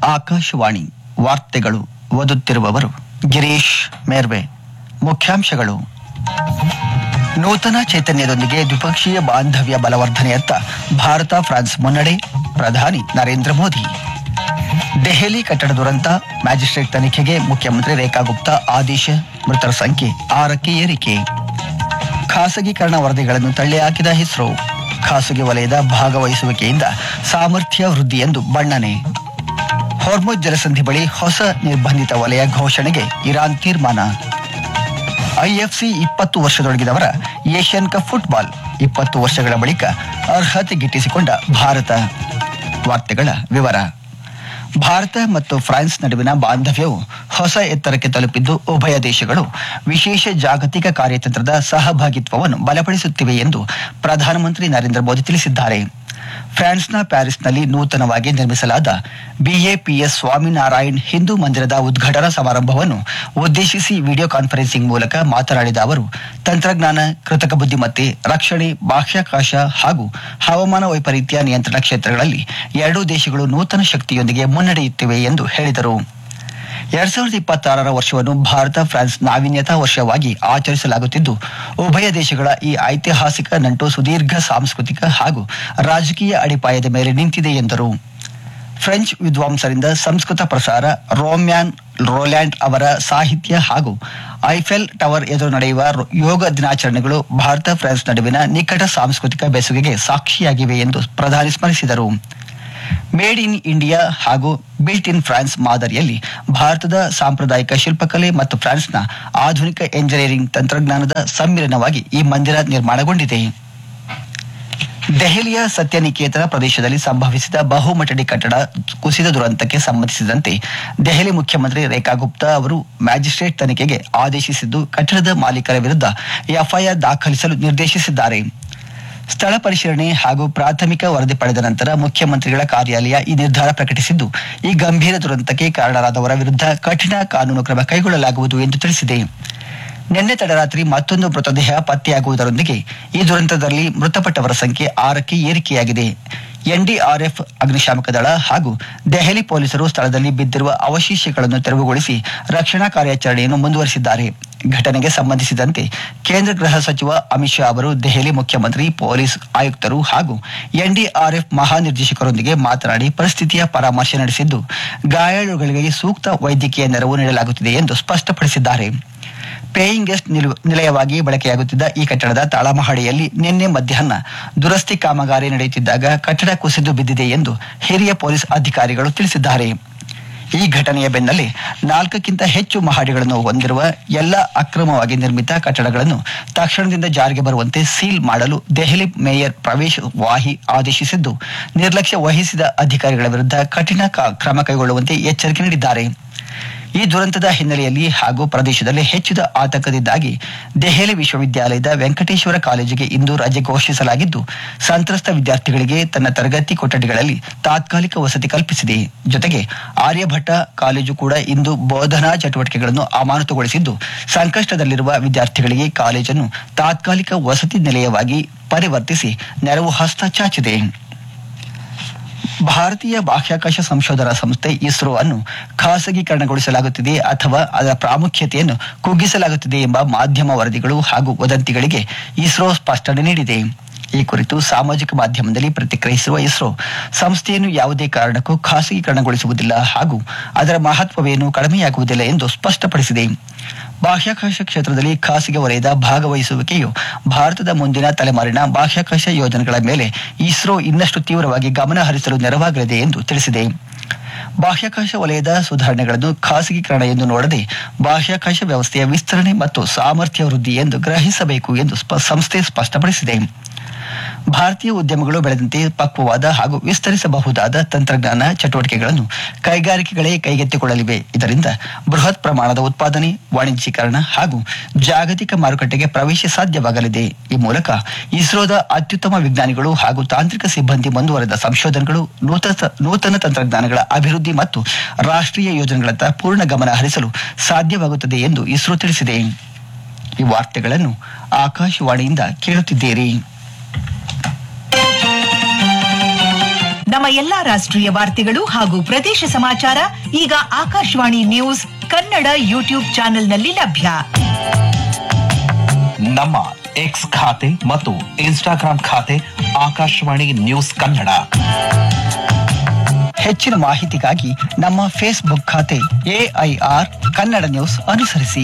ಆಕಾಶವಾಣಿ ವಾರ್ತೆಗಳು ಓದುತ್ತಿರುವವರು ಗಿರೀಶ್ ಮೇರ್ವೆ ಮುಖ್ಯಾಂಶಗಳು ನೂತನ ಚೈತನ್ಯದೊಂದಿಗೆ ದ್ವಿಪಕ್ಷೀಯ ಬಾಂಧವ್ಯ ಬಲವರ್ಧನೆಯತ್ತ ಭಾರತ ಫ್ರಾನ್ಸ್ ಮುನ್ನಡೆ ಪ್ರಧಾನಿ ನರೇಂದ್ರ ಮೋದಿ ದೆಹಲಿ ಕಟ್ಟಡ ದುರಂತ ಮ್ಯಾಜಿಸ್ಟ್ರೇಟ್ ತನಿಖೆಗೆ ಮುಖ್ಯಮಂತ್ರಿ ರೇಖಾ ಗುಪ್ತಾ ಆದೇಶ ಮೃತರ ಸಂಖ್ಯೆ ಆರಕ್ಕೆ ಏರಿಕೆ ಖಾಸಗೀಕರಣ ವರದಿಗಳನ್ನು ತಳ್ಳಿಹಾಕಿದ ಇಸ್ರೋ ಖಾಸಗಿ ವಲಯದ ಭಾಗವಹಿಸುವಿಕೆಯಿಂದ ಸಾಮರ್ಥ್ಯ ವೃದ್ಧಿ ಎಂದು ಬಣ್ಣನೆ ಹೊರ್ಮುಜ್ ಜಲಸಂಧಿ ಬಳಿ ಹೊಸ ನಿರ್ಬಂಧಿತ ವಲಯ ಘೋಷಣೆಗೆ ಇರಾನ್ ತೀರ್ಮಾನ ಐಎಫ್ಸಿ ಇಪ್ಪತ್ತು ವರ್ಷದೊಳಗಿದವರ ಏಷ್ಯನ್ ಕಪ್ ಫುಟ್ಬಾಲ್ ಇಪ್ಪತ್ತು ವರ್ಷಗಳ ಬಳಿಕ ಅರ್ಹತೆ ಗಿಟ್ಟಿಸಿಕೊಂಡ ಭಾರತ ವಾರ್ತೆಗಳ ವಿವರ ಭಾರತ ಮತ್ತು ಫ್ರಾನ್ಸ್ ನಡುವಿನ ಬಾಂಧವ್ಯವು ಹೊಸ ಎತ್ತರಕ್ಕೆ ತಲುಪಿದ್ದು ಉಭಯ ದೇಶಗಳು ವಿಶೇಷ ಜಾಗತಿಕ ಕಾರ್ಯತಂತ್ರದ ಸಹಭಾಗಿತ್ವವನ್ನು ಬಲಪಡಿಸುತ್ತಿವೆ ಎಂದು ಪ್ರಧಾನಮಂತ್ರಿ ನರೇಂದ್ರ ಮೋದಿ ತಿಳಿಸಿದ್ದಾರೆ ಫ್ರಾನ್ಸ್ನ ಪ್ಯಾರಿಸ್ನಲ್ಲಿ ನೂತನವಾಗಿ ನಿರ್ಮಿಸಲಾದ ಬಿಎಪಿಎಸ್ ಸ್ವಾಮಿನಾರಾಯಣ್ ಹಿಂದೂ ಮಂದಿರದ ಉದ್ಘಾಟನಾ ಸಮಾರಂಭವನ್ನು ಉದ್ದೇಶಿಸಿ ವಿಡಿಯೋ ಕಾನ್ಫರೆನ್ಸಿಂಗ್ ಮೂಲಕ ಮಾತನಾಡಿದ ಅವರು ತಂತ್ರಜ್ಞಾನ ಕೃತಕ ಬುದ್ಧಿಮತ್ತೆ ರಕ್ಷಣೆ ಬಾಹ್ಯಾಕಾಶ ಹಾಗೂ ಹವಾಮಾನ ವೈಪರೀತ್ಯ ನಿಯಂತ್ರಣ ಕ್ಷೇತ್ರಗಳಲ್ಲಿ ಎರಡೂ ದೇಶಗಳು ನೂತನ ಶಕ್ತಿಯೊಂದಿಗೆ ಮುನ್ನಡೆಯುತ್ತಿವೆ ಎಂದು ಹೇಳಿದರು ಎರಡ್ ಸಾವಿರದ ಇಪ್ಪತ್ತಾರರ ವರ್ಷವನ್ನು ಭಾರತ ಫ್ರಾನ್ಸ್ ನಾವೀನ್ಯತಾ ವರ್ಷವಾಗಿ ಆಚರಿಸಲಾಗುತ್ತಿದ್ದು ಉಭಯ ದೇಶಗಳ ಈ ಐತಿಹಾಸಿಕ ನಂಟು ಸುದೀರ್ಘ ಸಾಂಸ್ಕೃತಿಕ ಹಾಗೂ ರಾಜಕೀಯ ಅಡಿಪಾಯದ ಮೇಲೆ ನಿಂತಿದೆ ಎಂದರು ಫ್ರೆಂಚ್ ವಿದ್ವಾಂಸರಿಂದ ಸಂಸ್ಕೃತ ಪ್ರಸಾರ ರೋಮ್ಯಾನ್ ರೋಲ್ಯಾಂಡ್ ಅವರ ಸಾಹಿತ್ಯ ಹಾಗೂ ಐಫೆಲ್ ಟವರ್ ಎದುರು ನಡೆಯುವ ರೋ- ಯೋಗ ದಿನಾಚರಣೆಗಳು ಭಾರತ ಫ್ರಾನ್ಸ್ ನಡುವಿನ ನಿಕಟ ಸಾಂಸ್ಕೃತಿಕ ಬೆಸುಗೆಗೆ ಸಾಕ್ಷಿಯಾಗಿವೆ ಎಂದು ಪ್ರಧಾನಿ ಸ್ಮರಿಸಿದರು ಮೇಡ್ ಇನ್ ಇಂಡಿಯಾ ಹಾಗೂ ಬಿಲ್ಟ್ ಇನ್ ಫ್ರಾನ್ಸ್ ಮಾದರಿಯಲ್ಲಿ ಭಾರತದ ಸಾಂಪ್ರದಾಯಿಕ ಶಿಲ್ಪಕಲೆ ಮತ್ತು ಫ್ರಾನ್ಸ್ನ ಆಧುನಿಕ ಎಂಜಿನಿಯರಿಂಗ್ ತಂತ್ರಜ್ಞಾನದ ಸಮ್ಮಿಲನವಾಗಿ ಈ ಮಂದಿರ ನಿರ್ಮಾಣಗೊಂಡಿದೆ ದೆಹಲಿಯ ಸತ್ಯನಿಕೇತನ ಪ್ರದೇಶದಲ್ಲಿ ಸಂಭವಿಸಿದ ಬಹುಮಟ್ಟಡಿ ಕಟ್ಟಡ ಕುಸಿದ ದುರಂತಕ್ಕೆ ಸಂಬಂಧಿಸಿದಂತೆ ದೆಹಲಿ ಮುಖ್ಯಮಂತ್ರಿ ರೇಖಾ ಗುಪ್ತಾ ಅವರು ಮ್ಯಾಜಿಸ್ಟ್ರೇಟ್ ತನಿಖೆಗೆ ಆದೇಶಿಸಿದ್ದು ಕಟ್ಟಡದ ಮಾಲೀಕರ ವಿರುದ್ಧ ಎಫ್ಐಆರ್ ದಾಖಲಿಸಲು ನಿರ್ದೇಶಿಸಿದ್ದಾರೆ ಸ್ಥಳ ಪರಿಶೀಲನೆ ಹಾಗೂ ಪ್ರಾಥಮಿಕ ವರದಿ ಪಡೆದ ನಂತರ ಮುಖ್ಯಮಂತ್ರಿಗಳ ಕಾರ್ಯಾಲಯ ಈ ನಿರ್ಧಾರ ಪ್ರಕಟಿಸಿದ್ದು ಈ ಗಂಭೀರ ದುರಂತಕ್ಕೆ ಕಾರಣರಾದವರ ವಿರುದ್ಧ ಕಠಿಣ ಕಾನೂನು ಕ್ರಮ ಕೈಗೊಳ್ಳಲಾಗುವುದು ಎಂದು ತಿಳಿಸಿದೆ ನಿನ್ನೆ ತಡರಾತ್ರಿ ಮತ್ತೊಂದು ಮೃತದೇಹ ಪತ್ತೆಯಾಗುವುದರೊಂದಿಗೆ ಈ ದುರಂತದಲ್ಲಿ ಮೃತಪಟ್ಟವರ ಸಂಖ್ಯೆ ಆರಕ್ಕೆ ಏರಿಕೆಯಾಗಿದೆ ಎನ್ಡಿಆರ್ಎಫ್ ಅಗ್ನಿಶಾಮಕ ದಳ ಹಾಗೂ ದೆಹಲಿ ಪೊಲೀಸರು ಸ್ಥಳದಲ್ಲಿ ಬಿದ್ದಿರುವ ಅವಶೇಷಗಳನ್ನು ತೆರವುಗೊಳಿಸಿ ರಕ್ಷಣಾ ಕಾರ್ಯಾಚರಣೆಯನ್ನು ಮುಂದುವರಿಸಿದ್ದಾರೆ ಘಟನೆಗೆ ಸಂಬಂಧಿಸಿದಂತೆ ಕೇಂದ್ರ ಗೃಹ ಸಚಿವ ಅಮಿತ್ ಶಾ ಅವರು ದೆಹಲಿ ಮುಖ್ಯಮಂತ್ರಿ ಪೊಲೀಸ್ ಆಯುಕ್ತರು ಹಾಗೂ ಎನ್ಡಿಆರ್ಎಫ್ ಮಹಾನಿರ್ದೇಶಕರೊಂದಿಗೆ ಮಾತನಾಡಿ ಪರಿಸ್ಥಿತಿಯ ಪರಾಮರ್ಶೆ ನಡೆಸಿದ್ದು ಗಾಯಾಳುಗಳಿಗೆ ಸೂಕ್ತ ವೈದ್ಯಕೀಯ ನೆರವು ನೀಡಲಾಗುತ್ತಿದೆ ಎಂದು ಸ್ಪಷ್ಟಪಡಿಸಿದ್ದಾರೆ ಪೇಯಿಂಗ್ ಗೆಸ್ಟ್ ನಿಲು- ನಿಲಯವಾಗಿ ಬಳಕೆಯಾಗುತ್ತಿದ್ದ ಈ ಕಟ್ಟಡದ ತಳಮಹಡಿಯಲ್ಲಿ ನಿನ್ನೆ ಮಧ್ಯಾಹ್ನ ದುರಸ್ತಿ ಕಾಮಗಾರಿ ನಡೆಯುತ್ತಿದ್ದಾಗ ಕಟ್ಟಡ ಕುಸಿದು ಬಿದ್ದಿದೆ ಎಂದು ಹಿರಿಯ ಪೊಲೀಸ್ ಅಧಿಕಾರಿಗಳು ತಿಳಿಸಿದ್ದಾರೆ ಈ ಘಟನೆಯ ಬೆನ್ನಲ್ಲೇ ನಾಲ್ಕಕ್ಕಿಂತ ಹೆಚ್ಚು ಮಹಡಿಗಳನ್ನು ಹೊಂದಿರುವ ಎಲ್ಲ ಅಕ್ರಮವಾಗಿ ನಿರ್ಮಿತ ಕಟ್ಟಡಗಳನ್ನು ತಕ್ಷಣದಿಂದ ಜಾರಿಗೆ ಬರುವಂತೆ ಸೀಲ್ ಮಾಡಲು ದೆಹಲಿ ಮೇಯರ್ ಪ್ರವೇಶ್ ವಾಹಿ ಆದೇಶಿಸಿದ್ದು ನಿರ್ಲಕ್ಷ್ಯ ವಹಿಸಿದ ಅಧಿಕಾರಿಗಳ ವಿರುದ್ಧ ಕಠಿಣ ಕ- ಕ್ರಮ ಕೈಗೊಳ್ಳುವಂತೆ ಎಚ್ಚರಿಕೆ ನೀಡಿದ್ದಾರೆ ಈ ದುರಂತದ ಹಿನ್ನೆಲೆಯಲ್ಲಿ ಹಾಗೂ ಪ್ರದೇಶದಲ್ಲಿ ಹೆಚ್ಚಿದ ಆತಂಕದಿಂದಾಗಿ ದೆಹಲಿ ವಿಶ್ವವಿದ್ಯಾಲಯದ ವೆಂಕಟೇಶ್ವರ ಕಾಲೇಜಿಗೆ ಇಂದು ರಜೆ ಘೋಷಿಸಲಾಗಿದ್ದು ಸಂತ್ರಸ್ತ ವಿದ್ಯಾರ್ಥಿಗಳಿಗೆ ತನ್ನ ತರಗತಿ ಕೊಠಡಿಗಳಲ್ಲಿ ತಾತ್ಕಾಲಿಕ ವಸತಿ ಕಲ್ಪಿಸಿದೆ ಜೊತೆಗೆ ಆರ್ಯಭಟ್ಟ ಕಾಲೇಜು ಕೂಡ ಇಂದು ಬೋಧನಾ ಚಟುವಟಿಕೆಗಳನ್ನು ಅಮಾನತುಗೊಳಿಸಿದ್ದು ಸಂಕಷ್ಟದಲ್ಲಿರುವ ವಿದ್ಯಾರ್ಥಿಗಳಿಗೆ ಕಾಲೇಜನ್ನು ತಾತ್ಕಾಲಿಕ ವಸತಿ ನಿಲಯವಾಗಿ ಪರಿವರ್ತಿಸಿ ನೆರವು ಹಸ್ತ ಚಾಚಿದೆ ಭಾರತೀಯ ಬಾಹ್ಯಾಕಾಶ ಸಂಶೋಧನಾ ಸಂಸ್ಥೆ ಇಸ್ರೋ ಅನ್ನು ಖಾಸಗೀಕರಣಗೊಳಿಸಲಾಗುತ್ತಿದೆ ಅಥವಾ ಅದರ ಪ್ರಾಮುಖ್ಯತೆಯನ್ನು ಕುಗ್ಗಿಸಲಾಗುತ್ತಿದೆ ಎಂಬ ಮಾಧ್ಯಮ ವರದಿಗಳು ಹಾಗೂ ವದಂತಿಗಳಿಗೆ ಇಸ್ರೋ ಸ್ಪಷ್ಟನೆ ನೀಡಿದೆ ಈ ಕುರಿತು ಸಾಮಾಜಿಕ ಮಾಧ್ಯಮದಲ್ಲಿ ಪ್ರತಿಕ್ರಿಯಿಸಿರುವ ಇಸ್ರೋ ಸಂಸ್ಥೆಯನ್ನು ಯಾವುದೇ ಕಾರಣಕ್ಕೂ ಖಾಸಗೀಕರಣಗೊಳಿಸುವುದಿಲ್ಲ ಹಾಗೂ ಅದರ ಮಹತ್ವವೇನು ಕಡಿಮೆಯಾಗುವುದಿಲ್ಲ ಎಂದು ಸ್ಪಷ್ಟಪಡಿಸಿದೆ ಬಾಹ್ಯಾಕಾಶ ಕ್ಷೇತ್ರದಲ್ಲಿ ಖಾಸಗಿ ವಲಯದ ಭಾಗವಹಿಸುವಿಕೆಯು ಭಾರತದ ಮುಂದಿನ ತಲೆಮಾರಿನ ಬಾಹ್ಯಾಕಾಶ ಯೋಜನೆಗಳ ಮೇಲೆ ಇಸ್ರೋ ಇನ್ನಷ್ಟು ತೀವ್ರವಾಗಿ ಗಮನ ಹರಿಸಲು ನೆರವಾಗಲಿದೆ ಎಂದು ತಿಳಿಸಿದೆ ಬಾಹ್ಯಾಕಾಶ ವಲಯದ ಸುಧಾರಣೆಗಳನ್ನು ಖಾಸಗೀಕರಣ ಎಂದು ನೋಡದೆ ಬಾಹ್ಯಾಕಾಶ ವ್ಯವಸ್ಥೆಯ ವಿಸ್ತರಣೆ ಮತ್ತು ಸಾಮರ್ಥ್ಯ ವೃದ್ಧಿ ಎಂದು ಗ್ರಹಿಸಬೇಕು ಎಂದು ಸ್ಪ- ಸಂಸ್ಥೆ ಸ್ಪಷ್ಟಪಡಿಸಿದೆ ಭಾರತೀಯ ಉದ್ಯಮಗಳು ಬೆಳೆದಂತೆ ಪಕ್ವವಾದ ಹಾಗೂ ವಿಸ್ತರಿಸಬಹುದಾದ ತಂತ್ರಜ್ಞಾನ ಚಟುವಟಿಕೆಗಳನ್ನು ಕೈಗಾರಿಕೆಗಳೇ ಕೈಗೆತ್ತಿಕೊಳ್ಳಲಿವೆ ಇದರಿಂದ ಬೃಹತ್ ಪ್ರಮಾಣದ ಉತ್ಪಾದನೆ ವಾಣಿಜ್ಯೀಕರಣ ಹಾಗೂ ಜಾಗತಿಕ ಮಾರುಕಟ್ಟೆಗೆ ಪ್ರವೇಶ ಸಾಧ್ಯವಾಗಲಿದೆ ಈ ಮೂಲಕ ಇಸ್ರೋದ ಅತ್ಯುತ್ತಮ ವಿಜ್ಞಾನಿಗಳು ಹಾಗೂ ತಾಂತ್ರಿಕ ಸಿಬ್ಬಂದಿ ಮುಂದುವರೆದ ಸಂಶೋಧನೆಗಳು ನೂತನ ನೂತನ ತಂತ್ರಜ್ಞಾನಗಳ ಅಭಿವೃದ್ಧಿ ಮತ್ತು ರಾಷ್ಟ್ರೀಯ ಯೋಜನೆಗಳತ್ತ ಪೂರ್ಣ ಗಮನ ಹರಿಸಲು ಸಾಧ್ಯವಾಗುತ್ತದೆ ಎಂದು ಇಸ್ರೋ ತಿಳಿಸಿದೆ ಈ ವಾರ್ತೆಗಳನ್ನು ಆಕಾಶವಾಣಿಯಿಂದ ಕೇಳುತ್ತಿದ್ದೀರಿ ನಮ್ಮ ಎಲ್ಲಾ ರಾಷ್ಟ್ರೀಯ ವಾರ್ತೆಗಳು ಹಾಗೂ ಪ್ರದೇಶ ಸಮಾಚಾರ ಈಗ ಆಕಾಶವಾಣಿ ನ್ಯೂಸ್ ಕನ್ನಡ ಯೂಟ್ಯೂಬ್ ಚಾನೆಲ್ನಲ್ಲಿ ಲಭ್ಯ ನಮ್ಮ ಎಕ್ಸ್ ಖಾತೆ ಮತ್ತು ಇನ್ಸ್ಟಾಗ್ರಾಂ ಖಾತೆ ಆಕಾಶವಾಣಿ ನ್ಯೂಸ್ ಕನ್ನಡ ಹೆಚ್ಚಿನ ಮಾಹಿತಿಗಾಗಿ ನಮ್ಮ ಫೇಸ್ಬುಕ್ ಖಾತೆ ಎಐಆರ್ ಕನ್ನಡ ನ್ಯೂಸ್ ಅನುಸರಿಸಿ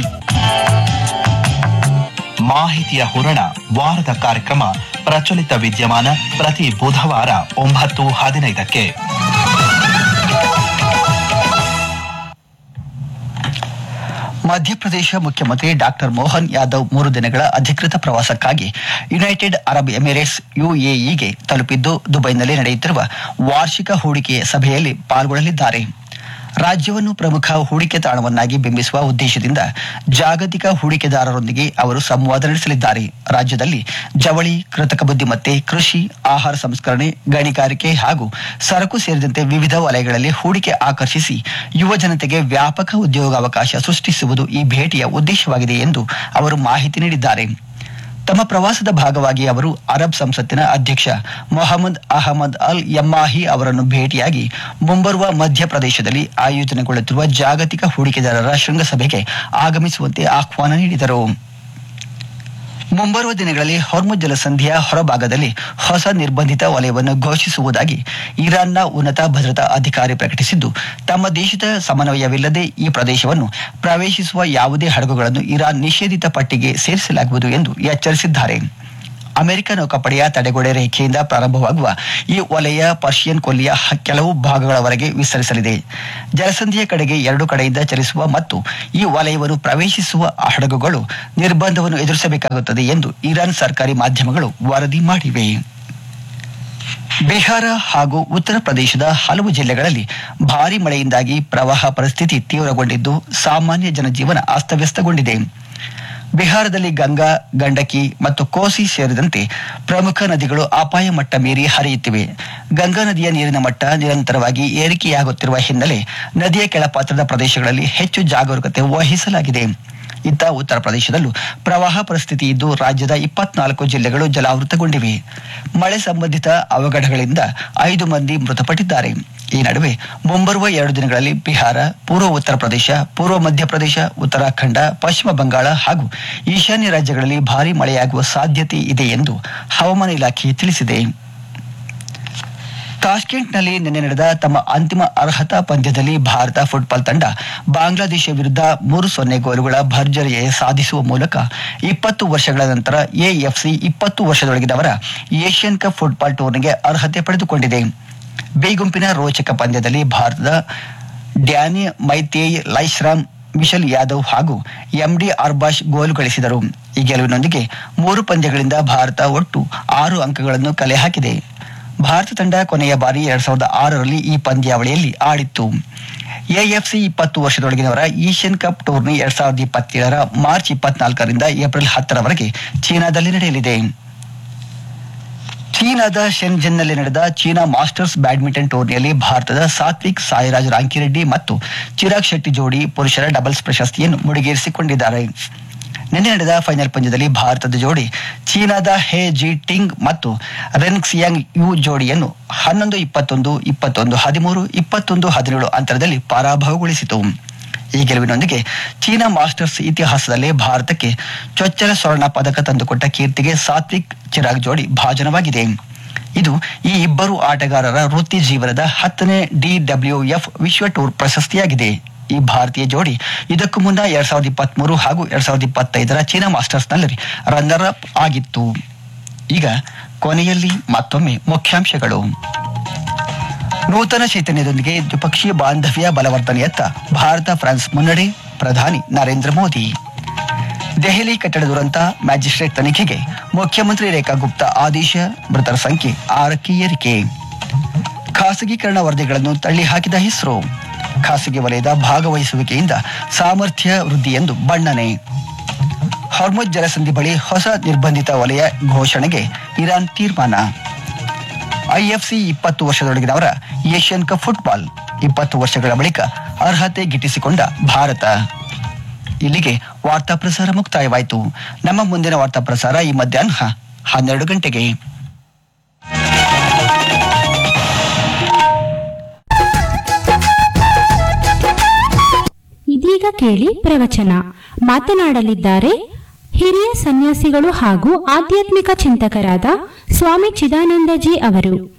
ಮಾಹಿತಿಯ ಹೂರಣ ವಾರದ ಕಾರ್ಯಕ್ರಮ ಪ್ರಚಲಿತ ವಿದ್ಯಮಾನ ಪ್ರತಿ ಬುಧವಾರ ಒಂಬತ್ತು ಹದಿನೈದಕ್ಕೆ ಮಧ್ಯಪ್ರದೇಶ ಮುಖ್ಯಮಂತ್ರಿ ಡಾಕ್ಟರ್ ಮೋಹನ್ ಯಾದವ್ ಮೂರು ದಿನಗಳ ಅಧಿಕೃತ ಪ್ರವಾಸಕ್ಕಾಗಿ ಯುನೈಟೆಡ್ ಅರಬ್ ಎಮಿರೇಟ್ಸ್ ಯುಎಇಗೆ ತಲುಪಿದ್ದು ದುಬೈನಲ್ಲಿ ನಡೆಯುತ್ತಿರುವ ವಾರ್ಷಿಕ ಹೂಡಿಕೆ ಸಭೆಯಲ್ಲಿ ಪಾಲ್ಗೊಳ್ಳಲಿದ್ದಾರೆ ರಾಜ್ಯವನ್ನು ಪ್ರಮುಖ ಹೂಡಿಕೆ ತಾಣವನ್ನಾಗಿ ಬಿಂಬಿಸುವ ಉದ್ದೇಶದಿಂದ ಜಾಗತಿಕ ಹೂಡಿಕೆದಾರರೊಂದಿಗೆ ಅವರು ಸಂವಾದ ನಡೆಸಲಿದ್ದಾರೆ ರಾಜ್ಯದಲ್ಲಿ ಜವಳಿ ಕೃತಕ ಬುದ್ಧಿಮತ್ತೆ ಕೃಷಿ ಆಹಾರ ಸಂಸ್ಕರಣೆ ಗಣಿಗಾರಿಕೆ ಹಾಗೂ ಸರಕು ಸೇರಿದಂತೆ ವಿವಿಧ ವಲಯಗಳಲ್ಲಿ ಹೂಡಿಕೆ ಆಕರ್ಷಿಸಿ ಯುವ ಜನತೆಗೆ ವ್ಯಾಪಕ ಉದ್ಯೋಗಾವಕಾಶ ಸೃಷ್ಟಿಸುವುದು ಈ ಭೇಟಿಯ ಉದ್ದೇಶವಾಗಿದೆ ಎಂದು ಅವರು ಮಾಹಿತಿ ನೀಡಿದ್ದಾರೆ ತಮ್ಮ ಪ್ರವಾಸದ ಭಾಗವಾಗಿ ಅವರು ಅರಬ್ ಸಂಸತ್ತಿನ ಅಧ್ಯಕ್ಷ ಮೊಹಮ್ಮದ್ ಅಹಮದ್ ಅಲ್ ಯಮ್ಮಾಹಿ ಅವರನ್ನು ಭೇಟಿಯಾಗಿ ಮುಂಬರುವ ಮಧ್ಯಪ್ರದೇಶದಲ್ಲಿ ಆಯೋಜನೆಗೊಳ್ಳುತ್ತಿರುವ ಜಾಗತಿಕ ಹೂಡಿಕೆದಾರರ ಶೃಂಗಸಭೆಗೆ ಆಗಮಿಸುವಂತೆ ಆಹ್ವಾನ ನೀಡಿದರು ಮುಂಬರುವ ದಿನಗಳಲ್ಲಿ ಹೊರ್ಮುಜ್ ಜಲಸಂಧಿಯ ಹೊರಭಾಗದಲ್ಲಿ ಹೊಸ ನಿರ್ಬಂಧಿತ ವಲಯವನ್ನು ಘೋಷಿಸುವುದಾಗಿ ಇರಾನ್ನ ಉನ್ನತ ಭದ್ರತಾ ಅಧಿಕಾರಿ ಪ್ರಕಟಿಸಿದ್ದು ತಮ್ಮ ದೇಶದ ಸಮನ್ವಯವಿಲ್ಲದೆ ಈ ಪ್ರದೇಶವನ್ನು ಪ್ರವೇಶಿಸುವ ಯಾವುದೇ ಹಡಗುಗಳನ್ನು ಇರಾನ್ ನಿಷೇಧಿತ ಪಟ್ಟಿಗೆ ಸೇರಿಸಲಾಗುವುದು ಎಂದು ಎಚ್ಚರಿಸಿದ್ದಾರೆ ಅಮೆರಿಕ ನೌಕಾಪಡೆಯ ತಡೆಗೋಡೆ ರೇಖೆಯಿಂದ ಪ್ರಾರಂಭವಾಗುವ ಈ ವಲಯ ಪರ್ಷಿಯನ್ ಕೊಲ್ಲಿಯ ಹ- ಕೆಲವು ಭಾಗಗಳವರೆಗೆ ವಿಸ್ತರಿಸಲಿದೆ ಜಲಸಂಧಿಯ ಕಡೆಗೆ ಎರಡು ಕಡೆಯಿಂದ ಚಲಿಸುವ ಮತ್ತು ಈ ವಲಯವನ್ನು ಪ್ರವೇಶಿಸುವ ಹಡಗುಗಳು ನಿರ್ಬಂಧವನ್ನು ಎದುರಿಸಬೇಕಾಗುತ್ತದೆ ಎಂದು ಇರಾನ್ ಸರ್ಕಾರಿ ಮಾಧ್ಯಮಗಳು ವರದಿ ಮಾಡಿವೆ ಬಿಹಾರ ಹಾಗೂ ಉತ್ತರ ಪ್ರದೇಶದ ಹಲವು ಜಿಲ್ಲೆಗಳಲ್ಲಿ ಭಾರಿ ಮಳೆಯಿಂದಾಗಿ ಪ್ರವಾಹ ಪರಿಸ್ಥಿತಿ ತೀವ್ರಗೊಂಡಿದ್ದು ಸಾಮಾನ್ಯ ಜನಜೀವನ ಅಸ್ತವ್ಯಸ್ತಗೊಂಡಿದೆ ಬಿಹಾರದಲ್ಲಿ ಗಂಗಾ ಗಂಡಕಿ ಮತ್ತು ಕೋಸಿ ಸೇರಿದಂತೆ ಪ್ರಮುಖ ನದಿಗಳು ಅಪಾಯ ಮಟ್ಟ ಮೀರಿ ಹರಿಯುತ್ತಿವೆ ಗಂಗಾ ನದಿಯ ನೀರಿನ ಮಟ್ಟ ನಿರಂತರವಾಗಿ ಏರಿಕೆಯಾಗುತ್ತಿರುವ ಹಿನ್ನೆಲೆ ನದಿಯ ಕೆಳಪಾತ್ರದ ಪ್ರದೇಶಗಳಲ್ಲಿ ಹೆಚ್ಚು ಜಾಗರೂಕತೆ ವಹಿಸಲಾಗಿದೆ ಇತ್ತ ಉತ್ತರ ಪ್ರದೇಶದಲ್ಲೂ ಪ್ರವಾಹ ಪರಿಸ್ಥಿತಿ ಇದ್ದು ರಾಜ್ಯದ ಇಪ್ಪತ್ನಾಲ್ಕು ಜಿಲ್ಲೆಗಳು ಜಲಾವೃತಗೊಂಡಿವೆ ಮಳೆ ಸಂಬಂಧಿತ ಅವಘಡಗಳಿಂದ ಐದು ಮಂದಿ ಮೃತಪಟ್ಟಿದ್ದಾರೆ ಈ ನಡುವೆ ಮುಂಬರುವ ಎರಡು ದಿನಗಳಲ್ಲಿ ಬಿಹಾರ ಪೂರ್ವ ಉತ್ತರ ಪ್ರದೇಶ ಪೂರ್ವ ಮಧ್ಯಪ್ರದೇಶ ಉತ್ತರಾಖಂಡ ಪಶ್ಚಿಮ ಬಂಗಾಳ ಹಾಗೂ ಈಶಾನ್ಯ ರಾಜ್ಯಗಳಲ್ಲಿ ಭಾರೀ ಮಳೆಯಾಗುವ ಸಾಧ್ಯತೆ ಇದೆ ಎಂದು ಹವಾಮಾನ ಇಲಾಖೆ ತಿಳಿಸಿದೆ ತಾಷ್ಕೆಂಟ್ನಲ್ಲಿ ನಿನ್ನೆ ನಡೆದ ತಮ್ಮ ಅಂತಿಮ ಅರ್ಹತಾ ಪಂದ್ಯದಲ್ಲಿ ಭಾರತ ಫುಟ್ಬಾಲ್ ತಂಡ ಬಾಂಗ್ಲಾದೇಶ ವಿರುದ್ಧ ಮೂರು ಸೊನ್ನೆ ಗೋಲುಗಳ ಭರ್ಜರಿ ಜಯ ಸಾಧಿಸುವ ಮೂಲಕ ಇಪ್ಪತ್ತು ವರ್ಷಗಳ ನಂತರ ಎಎಫ್ಸಿ ಇಪ್ಪತ್ತು ವರ್ಷದೊಳಗಿನವರ ಏಷ್ಯನ್ ಕಪ್ ಫುಟ್ಬಾಲ್ ಟೂರ್ನಿಗೆ ಅರ್ಹತೆ ಪಡೆದುಕೊಂಡಿದೆ ಬಿ ಗುಂಪಿನ ರೋಚಕ ಪಂದ್ಯದಲ್ಲಿ ಭಾರತದ ಡ್ಯಾನಿ ಮೈತೇಯ್ ಲೈಶ್ರಾಮ್ ಮಿಶೆಲ್ ಯಾದವ್ ಹಾಗೂ ಎಂಡಿ ಆರ್ಬಾಷ್ ಗೋಲು ಗಳಿಸಿದರು ಈ ಗೆಲುವಿನೊಂದಿಗೆ ಮೂರು ಪಂದ್ಯಗಳಿಂದ ಭಾರತ ಒಟ್ಟು ಆರು ಅಂಕಗಳನ್ನು ಕಲೆ ಹಾಕಿದೆ ಭಾರತ ತಂಡ ಕೊನೆಯ ಬಾರಿ ಎರಡ್ ಸಾವಿರದ ಆರರಲ್ಲಿ ಈ ಪಂದ್ಯಾವಳಿಯಲ್ಲಿ ಆಡಿತ್ತು ಎಎಫ್ಸಿ ಇಪ್ಪತ್ತು ವರ್ಷದೊಳಗಿನವರ ಏಷ್ಯನ್ ಕಪ್ ಟೂರ್ನಿ ಎರಡ್ ಸಾವಿರದ ಇಪ್ಪತ್ತೇಳರ ಮಾರ್ಚ್ ಇಪ್ಪತ್ನಾಲ್ಕರಿಂದ ಏಪ್ರಿಲ್ ಹತ್ತರವರೆಗೆ ಚೀನಾದಲ್ಲಿ ನಡೆಯಲಿದೆ ಚೀನಾದ ಶೆನ್ಜೆನ್ನಲ್ಲಿ ನಡೆದ ಚೀನಾ ಮಾಸ್ಟರ್ಸ್ ಬ್ಯಾಡ್ಮಿಂಟನ್ ಟೂರ್ನಿಯಲ್ಲಿ ಭಾರತದ ಸಾತ್ವಿಕ್ ಸಾಯಿರಾಜ್ ರಾಂಕಿರೆಡ್ಡಿ ಮತ್ತು ಚಿರಾಗ್ ಶೆಟ್ಟಿ ಜೋಡಿ ಪುರುಷರ ಡಬಲ್ಸ್ ಪ್ರಶಸ್ತಿಯನ್ನು ಮುಡಿಗೇರಿಸಿಕೊಂಡಿದ್ದಾರೆ ನಿನ್ನೆ ನಡೆದ ಫೈನಲ್ ಪಂದ್ಯದಲ್ಲಿ ಭಾರತದ ಜೋಡಿ ಚೀನಾದ ಹೇ ಜಿ ಟಿಂಗ್ ಮತ್ತು ರೆನ್ಕ್ಸಿಯಾಂಗ್ ಯು ಜೋಡಿಯನ್ನು ಹನ್ನೊಂದು ಇಪ್ಪತ್ತೊಂದು ಇಪ್ಪತ್ತೊಂದು ಹದಿಮೂರು ಇಪ್ಪತ್ತೊಂದು ಹದಿನೇಳು ಅಂತರದಲ್ಲಿ ಪರಾಭವಗೊಳಿಸಿತು ಈ ಗೆಲುವಿನೊಂದಿಗೆ ಚೀನಾ ಮಾಸ್ಟರ್ಸ್ ಇತಿಹಾಸದಲ್ಲೇ ಭಾರತಕ್ಕೆ ಚೊಚ್ಚಲ ಸ್ವರ್ಣ ಪದಕ ತಂದುಕೊಟ್ಟ ಕೀರ್ತಿಗೆ ಸಾತ್ವಿಕ್ ಚಿರಾಗ್ ಜೋಡಿ ಭಾಜನವಾಗಿದೆ ಇದು ಈ ಇಬ್ಬರು ಆಟಗಾರರ ವೃತ್ತಿ ಜೀವನದ ಹತ್ತನೇ ಡಿಡಬ್ಲ್ಯೂಎಫ್ ವಿಶ್ವ ಟೂರ್ ಪ್ರಶಸ್ತಿಯಾಗಿದೆ ಈ ಭಾರತೀಯ ಜೋಡಿ ಇದಕ್ಕೂ ಮುನ್ನ ಎರಡ್ ಸಾವಿರದ ಇಪ್ಪತ್ತ್ ಮೂರು ಹಾಗೂ ಎರಡ್ ಸಾವಿರದ ಇಪ್ಪತ್ತೈದರ ಚೀನಾ ಮಾಸ್ಟರ್ಸ್ನಲ್ಲಿ ರನ್ನರ್ ಅಪ್ ಆಗಿತ್ತು ಈಗ ಕೊನೆಯಲ್ಲಿ ಮತ್ತೊಮ್ಮೆ ಮುಖ್ಯಾಂಶಗಳು ನೂತನ ಚೈತನ್ಯದೊಂದಿಗೆ ದ್ವಿಪಕ್ಷೀಯ ಬಾಂಧವ್ಯ ಬಲವರ್ಧನೆಯತ್ತ ಭಾರತ ಫ್ರಾನ್ಸ್ ಮುನ್ನಡೆ ಪ್ರಧಾನಿ ನರೇಂದ್ರ ಮೋದಿ ದೆಹಲಿ ಕಟ್ಟಡ ದುರಂತ ಮ್ಯಾಜಿಸ್ಟ್ರೇಟ್ ತನಿಖೆಗೆ ಮುಖ್ಯಮಂತ್ರಿ ರೇಖಾ ಗುಪ್ತಾ ಆದೇಶ ಮೃತರ ಸಂಖ್ಯೆ ಆರಕ್ಕೆ ಏರಿಕೆ ಖಾಸಗೀಕರಣ ವರದಿಗಳನ್ನು ತಳ್ಳಿ ಹಾಕಿದ ಇಸ್ರೋ ಖಾಸಗಿ ವಲಯದ ಭಾಗವಹಿಸುವಿಕೆಯಿಂದ ಸಾಮರ್ಥ್ಯ ವೃದ್ಧಿ ಎಂದು ಬಣ್ಣನೆ ಹಾರ್ಮುಜ್ ಜಲಸಂಧಿ ಬಳಿ ಹೊಸ ನಿರ್ಬಂಧಿತ ವಲಯ ಘೋಷಣೆಗೆ ಇರಾನ್ ತೀರ್ಮಾನ ಐಎಫ್ಸಿ ಇಪ್ಪತ್ತು ವರ್ಷದೊಳಗಿನವರ ಏಷ್ಯನ್ ಕಪ್ ಫುಟ್ಬಾಲ್ ಇಪ್ಪತ್ತು ವರ್ಷಗಳ ಬಳಿಕ ಅರ್ಹತೆ ಗಿಟ್ಟಿಸಿಕೊಂಡ ಭಾರತ ಇಲ್ಲಿಗೆ ವಾರ್ತಾ ಪ್ರಸಾರ ಮುಕ್ತಾಯವಾಯಿತು ನಮ್ಮ ಮುಂದಿನ ವಾರ್ತಾ ಪ್ರಸಾರ ಈ ಮಧ್ಯಾಹ್ನ ಹನ್ನೆರಡು ಗಂಟೆಗೆ ಇದೀಗ ಕೇಳಿ ಪ್ರವಚನ ಮಾತನಾಡಲಿದ್ದಾರೆ ಹಿರಿಯ ಸನ್ಯಾಸಿಗಳು ಹಾಗೂ ಆಧ್ಯಾತ್ಮಿಕ ಚಿಂತಕರಾದ ಸ್ವಾಮಿ ಚಿದಾನಂದಜಿ ಅವರು